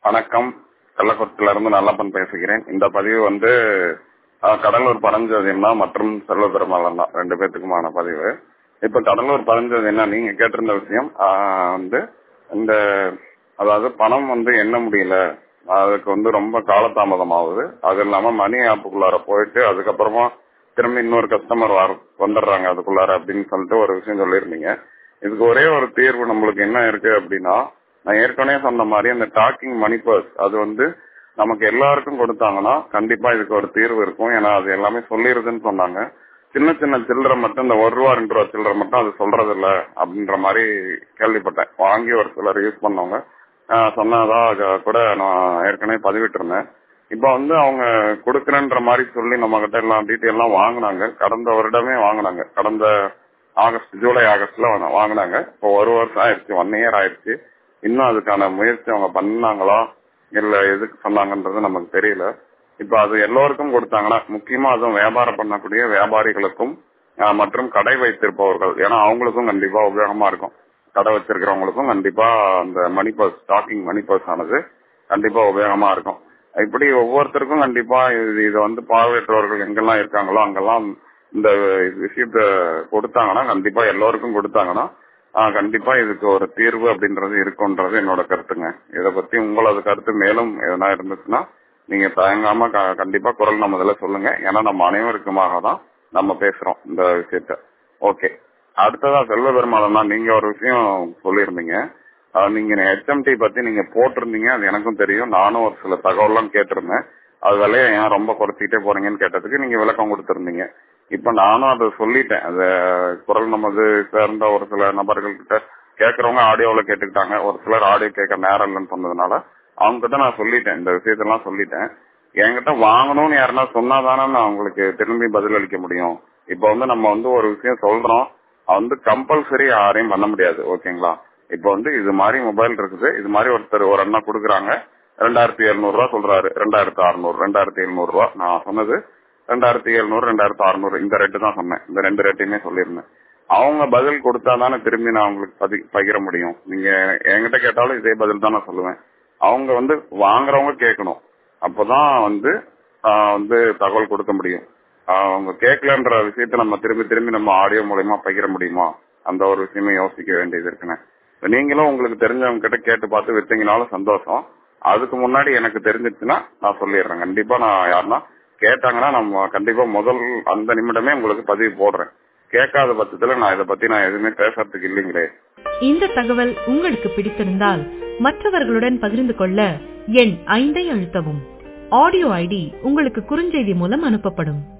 வணக்கம் கள்ளக்குறிச்சியில இருந்து நல்லப்பன் பேசுகிறேன் இந்த பதிவு வந்து அஹ், கடலூர் பரஞ்சோதினா மற்றும் செல்வ பெருமாள் தான் ரெண்டு பேத்துக்குமான பதிவு இப்ப கடலூர் பரஞ்சோதி என்ன நீங்க கேட்டிருந்த விஷயம் அஹ், வந்து இந்த அதாவது பணம் வந்து எண்ண முடியல அதுக்கு வந்து ரொம்ப காலதாமதம் ஆகுது அது இல்லாம மணி ஆப்புக்குள்ளார போயிட்டு அதுக்கப்புறமா திரும்ப இன்னொரு கஸ்டமர் வர வந்துடுறாங்க அதுக்குள்ளார அப்படின்னு சொல்லிட்டு ஒரு விஷயம் சொல்லியிருந்தீங்க இதுக்கு ஒரே ஒரு தீர்வு நம்மளுக்கு என்ன இருக்கு அப்படின்னா நான் ஏற்கனவே சொன்ன மாதிரி அந்த டாக்கிங் மணி பர்ஸ் அது வந்து நமக்கு எல்லாருக்கும் கொடுத்தாங்கன்னா கண்டிப்பா இதுக்கு ஒரு தீர்வு இருக்கும் ஏன்னா அது எல்லாமே சொல்லிருதுன்னு சொன்னாங்க சின்ன சின்ன சில்லறை மட்டும் இந்த ஒரு ரூபா ரெண்டு ரூபா சில்லறை மட்டும் அது சொல்றது இல்ல அப்படின்ற மாதிரி கேள்விப்பட்டேன் வாங்கி ஒரு சிலர் யூஸ் பண்ணவங்க ஆஹ் சொன்னதா க- கூட நான் ஏற்கனவே பதிவிட்டிருந்தேன் இப்ப வந்து அவங்க கொடுக்கறன்ற மாதிரி சொல்லி நம்ம கிட்ட எல்லாம் டீட்டெயில் எல்லாம் வாங்கினாங்க கடந்த வருடமே வாங்கினாங்க கடந்த ஆகஸ்ட் ஜூலை ஆகஸ்ட்ல வாங்க- வாங்கினாங்க இப்போ ஒரு வருஷம் ஆயிடுச்சு ஒன் இயர் ஆயிடுச்சு இன்னும் அதுக்கான முயற்சி அவங்க பண்ணாங்களா இல்ல எதுக்கு சொன்னாங்கன்றது நமக்கு தெரியல இப்ப அது எல்லோருக்கும் கொடுத்தாங்கன்னா முக்கியமா அதுவும் வியாபாரம் பண்ணக்கூடிய வியாபாரிகளுக்கும் ஆஹ், மற்றும் கடை வைத்திருப்பவர்கள் ஏன்னா அவங்களுக்கும் கண்டிப்பா உபயோகமா இருக்கும் கடை வச்சிருக்கிறவங்களுக்கும் கண்டிப்பா அந்த money purse stocking money purse ஆனது கண்டிப்பா உபயோகமா இருக்கும் இப்படி ஒவ்வொருத்தருக்கும் கண்டிப்பா இது இதை வந்து பார்வையற்றவர்கள் எங்கெல்லாம் இருக்காங்களோ அங்கெல்லாம் இந்த விஷயத்த கொடுத்தாங்கன்னா கண்டிப்பா எல்லோருக்கும் கொடுத்தாங்கன்னா ஆஹ், கண்டிப்பா இதுக்கு ஒரு தீர்வு அப்படின்றது இருக்கும்ன்றது என்னோட கருத்துங்க இத பத்தி உங்களது கருத்து மேலும் எதனா இருந்துச்சுன்னா நீங்க தயங்காம க- கண்டிப்பா குரல் நம்ம இதுல சொல்லுங்க ஏன்னா நம்ம அனைவருக்குமாக தான் நம்ம பேசுறோம் இந்த விஷயத்த ஓகே அடுத்ததா செல்வ பெருமாளம்னா நீங்க ஒரு விஷயம் சொல்லியிருந்தீங்க அஹ் நீங்க ஹெச்எம்டி பத்தி நீங்க போட்டிருந்தீங்க அது எனக்கும் தெரியும் நானும் ஒரு சில தகவல்லாம் கேட்டிருந்தேன் அது விலையை ஏன் ரொம்ப குறைச்சிக்கிட்டே போறீங்கன்னு கேட்டதுக்கு நீங்க விளக்கம் கொடுத்திருந்தீங்க இப்ப நானும் அதை சொல்லிட்டேன் அது குரல் நமது சேர்ந்த ஒரு சில நபர்கள் கிட்ட கேட்கறவங்க ஆடியோல கேட்டுக்கிட்டாங்க ஒரு சிலர் ஆடியோ கேட்க நேரம் இல்லைன்னு சொன்னதுனால அவங்க கிட்ட நான் சொல்லிட்டேன் இந்த விஷயத்தெல்லாம் சொல்லிட்டேன் என்கிட்ட வாங்கணும்னு யாருன்னா சொன்னாதானே நான் உங்களுக்கு திரும்பி பதில் அளிக்க முடியும் இப்ப வந்து நம்ம வந்து ஒரு விஷயம் சொல்றோம் அது வந்து கம்பல்சரி யாரையும் பண்ண முடியாது ஓகேங்களா இப்ப வந்து இது மாதிரி மொபைல் இருக்குது இது மாதிரி ஒருத்தர் ஒரு அண்ணா கொடுக்குறாங்க ரெண்டாயிரத்தி எழுநூறு ரூபா சொல்றாரு ரெண்டாயிரத்தி அறுநூறு ரெண்டாயிரத்தி எழுநூறு ரூபா நான் சொன்னது ரெண்டாயிரத்தி எழுநூறு ரெண்டாயிரத்தி அறுநூறு இந்த ரேட்டு தான் சொன்னேன் இந்த ரெண்டு ரேட்டையுமே சொல்லியிருந்தேன் அவங்க பதில் கொடுத்தாதானே திரும்பி நான் உங்களுக்கு பதி பகிர முடியும் நீங்க என்கிட்ட கேட்டாலும் இதே பதில் தான் நான் சொல்லுவேன் அவங்க வந்து வாங்குறவங்க கேட்கணும் அப்பதான் வந்து ஆஹ், வந்து தகவல் கொடுக்க முடியும் ஆஹ், அவங்க கேட்கலன்ற விஷயத்த நம்ம திரும்பி திரும்பி நம்ம ஆடியோ மூலயமா பகிர முடியுமா அந்த ஒரு விஷயமே யோசிக்க வேண்டியது இருக்குங்க இப்ப நீங்களும் உங்களுக்கு தெரிஞ்சவங்க கிட்ட கேட்டு பார்த்து வித்தீங்கனாலும் சந்தோஷம் அதுக்கு முன்னாடி எனக்கு தெரிஞ்சிச்சுன்னா நான் சொல்லிடுறேன் கண்டிப்பா நான் யாருன்னா கேட்டாங்கன்னா நம்ம கண்டிப்பா முதல் அந்த நிமிடமே உங்களுக்கு பதிவு போடுறேன் கேட்காத பட்சத்துல நான் இதை பத்தி நான் எதுவுமே பேசுறதுக்கு இல்லைங்களே இந்த தகவல் உங்களுக்கு பிடித்திருந்தால் மற்றவர்களுடன் பகிர்ந்து கொள்ள எண் ஐந்தை அழுத்தவும் ஆடியோ ஐடி உங்களுக்கு குறுஞ்செய்தி மூலம் அனுப்பப்படும்